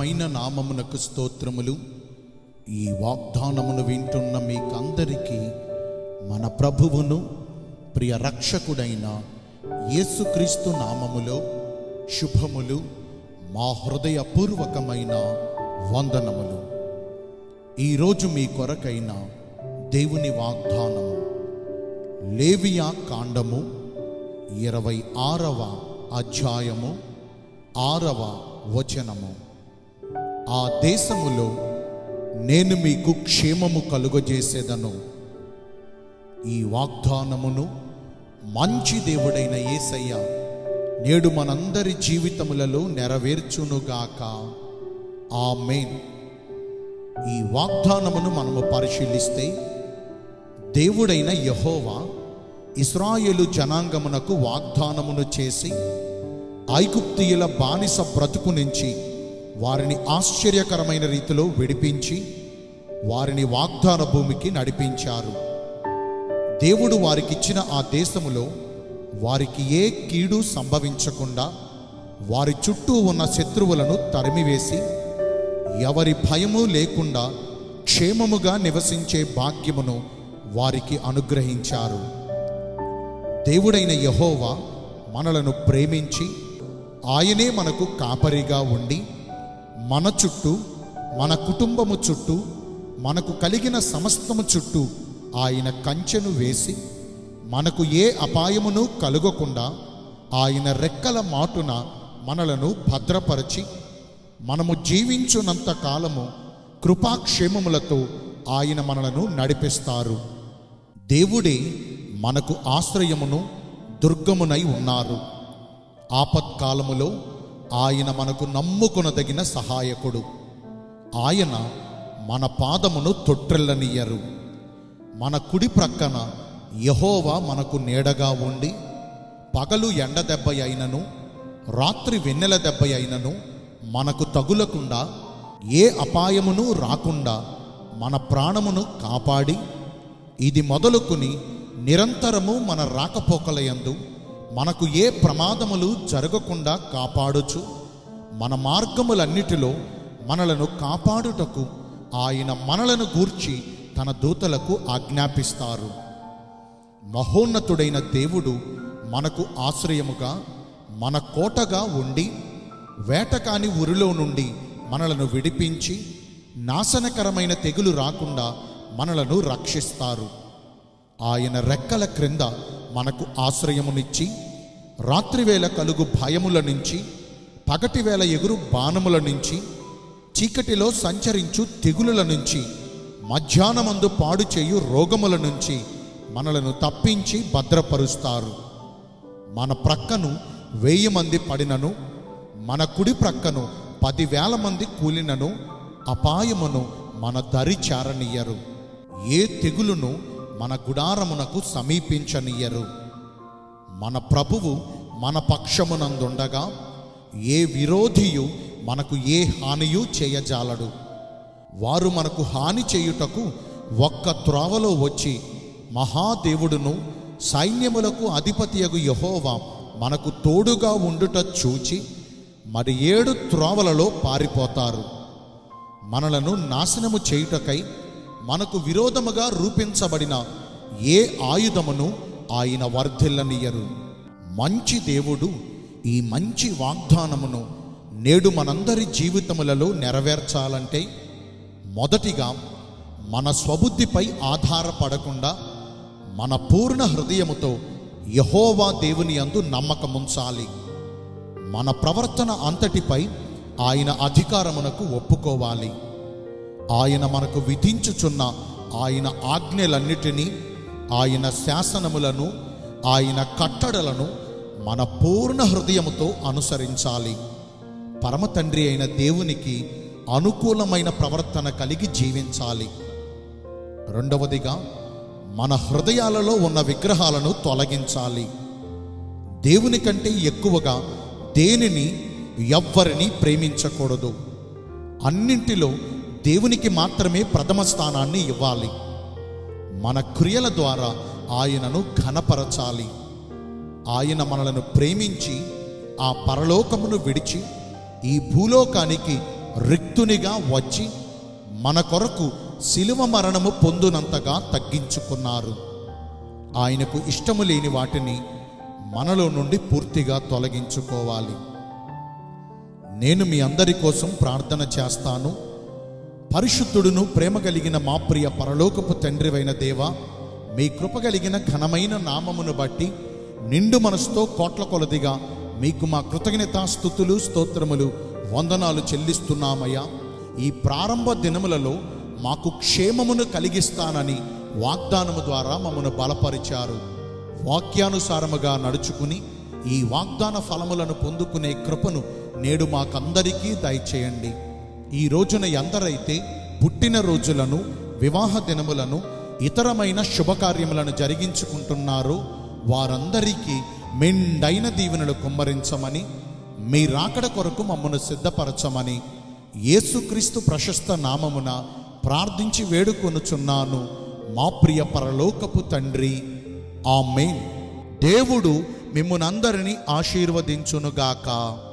ఘనమైన నామమునకు స్తోత్రములు ఈ వాగ్దానమును వింటున్న మీకందరికీ మన ప్రభువును ప్రియ రక్షకుడైన యేసుక్రీస్తు నామములో శుభములు మా హృదయపూర్వకమైన వందనములు ఈరోజు మీ కొరకైన దేవుని వాగ్దానము లేవియా కాండము ఇరవై ఆరవ అధ్యాయము ఆరవ వచనము ఆ దేశములో నేను మీకు క్షేమము కలుగజేసేదను ఈ వాగ్దానమును మంచి దేవుడైన యేసయ్య నేడు మనందరి జీవితములలో నెరవేర్చునుగాక ఆమేన్ ఈ వాగ్దానమును మనము పరిశీలిస్తే దేవుడైన యహోవా ఇస్రాయేలు జనాంగమునకు వాగ్దానమును చేసి ఐగుప్తియుల బానిస బ్రతుకు నుంచి వారిని ఆశ్చర్యకరమైన రీతిలో విడిపించి వారిని వాగ్దాన భూమికి నడిపించారు దేవుడు వారికిచ్చిన ఆ దేశములో వారికి ఏ కీడు సంభవించకుండా వారి చుట్టూ ఉన్న శత్రువులను తరిమివేసి ఎవరి భయము లేకుండా క్షేమముగా నివసించే భాగ్యమును వారికి అనుగ్రహించారు దేవుడైన యహోవా మనలను ప్రేమించి ఆయనే మనకు కాపరిగా ఉండి మన చుట్టూ మన కుటుంబము చుట్టూ మనకు కలిగిన సమస్తము చుట్టూ ఆయన కంచెను వేసి మనకు ఏ అపాయమును కలుగకుండా ఆయన రెక్కల మాటున మనలను భద్రపరచి మనము జీవించునంత కాలము కృపాక్షేమములతో ఆయన మనలను నడిపిస్తారు దేవుడే మనకు ఆశ్రయమును దుర్గమునై ఉన్నారు ఆపత్కాలములో ఆయన మనకు నమ్ముకొనదగిన సహాయకుడు ఆయన మన పాదమును తొట్టిల్లనియ్యరు మన కుడి ప్రక్కన యహోవా మనకు నీడగా ఉండి పగలు ఎండ దెబ్బ అయినను రాత్రి వెన్నెల దెబ్బ అయినను మనకు తగులకుండా ఏ అపాయమును రాకుండా మన ప్రాణమును కాపాడి ఇది మొదలుకుని నిరంతరము మన రాకపోకలయందు మనకు ఏ ప్రమాదములు జరగకుండా కాపాడుచు మన మార్గములన్నిటిలో మనలను కాపాడుటకు ఆయన మనలను గూర్చి తన దూతలకు ఆజ్ఞాపిస్తారు మహోన్నతుడైన దేవుడు మనకు ఆశ్రయముగా మన కోటగా ఉండి వేటకాని ఉరిలో నుండి మనలను విడిపించి నాశనకరమైన తెగులు రాకుండా మనలను రక్షిస్తారు ఆయన రెక్కల క్రింద మనకు ఆశ్రయమునిచ్చి రాత్రివేళ కలుగు భయముల నుంచి పగటివేళ ఎగురు బాణముల నుంచి చీకటిలో సంచరించు తెగులుల నుంచి మధ్యాహ్నమందు పాడు చేయు రోగముల నుంచి మనలను తప్పించి భద్రపరుస్తారు మన ప్రక్కను వెయ్యి మంది పడినను మన కుడి ప్రక్కను పదివేల మంది కూలినను అపాయమును మన దరి చారనియ్యరు ఏ తెగులును మన గుడారమునకు సమీపించనియ్యరు మన ప్రభువు మన పక్షమునందుండగా ఏ విరోధియు మనకు ఏ హానియు చేయజాలడు వారు మనకు హాని చేయుటకు ఒక్క త్రోవలో వచ్చి మహాదేవుడును సైన్యములకు అధిపతియగు యహోవా మనకు తోడుగా ఉండుట చూచి మరి ఏడు త్రోవలలో పారిపోతారు మనలను నాశనము చేయుటకై మనకు విరోధముగా రూపించబడిన ఏ ఆయుధమును ఆయన వర్ధిల్లనియరు మంచి దేవుడు ఈ మంచి వాగ్దానమును నేడు మనందరి జీవితములలో నెరవేర్చాలంటే మొదటిగా మన స్వబుద్ధిపై ఆధారపడకుండా మన పూర్ణ హృదయముతో యహోవా దేవుని అందు నమ్మకముంచాలి మన ప్రవర్తన అంతటిపై ఆయన అధికారమునకు ఒప్పుకోవాలి ఆయన మనకు విధించుచున్న ఆయన ఆజ్ఞలన్నిటినీ ఆయన శాసనములను ఆయన కట్టడలను మన పూర్ణ హృదయముతో అనుసరించాలి పరమ తండ్రి అయిన దేవునికి అనుకూలమైన ప్రవర్తన కలిగి జీవించాలి రెండవదిగా మన హృదయాలలో ఉన్న విగ్రహాలను తొలగించాలి దేవుని కంటే ఎక్కువగా దేనిని ఎవ్వరిని ప్రేమించకూడదు అన్నింటిలో దేవునికి మాత్రమే ప్రథమ స్థానాన్ని ఇవ్వాలి మన క్రియల ద్వారా ఆయనను ఘనపరచాలి ఆయన మనలను ప్రేమించి ఆ పరలోకమును విడిచి ఈ భూలోకానికి రిక్తునిగా వచ్చి మన కొరకు శిలువ మరణము పొందునంతగా తగ్గించుకున్నారు ఆయనకు ఇష్టము లేని వాటిని మనలో నుండి పూర్తిగా తొలగించుకోవాలి నేను మీ అందరి కోసం ప్రార్థన చేస్తాను పరిశుద్ధుడును ప్రేమ కలిగిన మా ప్రియ పరలోకపు తండ్రివైన దేవ మీ కృప కలిగిన ఘనమైన నామమును బట్టి నిండు మనసుతో కోట్ల కొలదిగా మీకు మా కృతజ్ఞతాస్థుతులు స్తోత్రములు వందనాలు చెల్లిస్తున్నామయ్యా ఈ ప్రారంభ దినములలో మాకు క్షేమమును కలిగిస్తానని వాగ్దానము ద్వారా మమ్మను బలపరిచారు వాక్యానుసారముగా నడుచుకుని ఈ వాగ్దాన ఫలములను పొందుకునే కృపను నేడు మాకందరికీ దయచేయండి ఈ రోజున ఎందరైతే పుట్టిన రోజులను వివాహ దినములను ఇతరమైన శుభకార్యములను జరిగించుకుంటున్నారో వారందరికీ మెండైన దీవెనలు కుమ్మరించమని మీ రాకడ కొరకు మమ్మను సిద్ధపరచమని యేసుక్రీస్తు ప్రశస్త నామమున ప్రార్థించి వేడుకొనుచున్నాను మా ప్రియ పరలోకపు తండ్రి ఆమెన్ దేవుడు మిమ్మునందరినీ ఆశీర్వదించునుగాక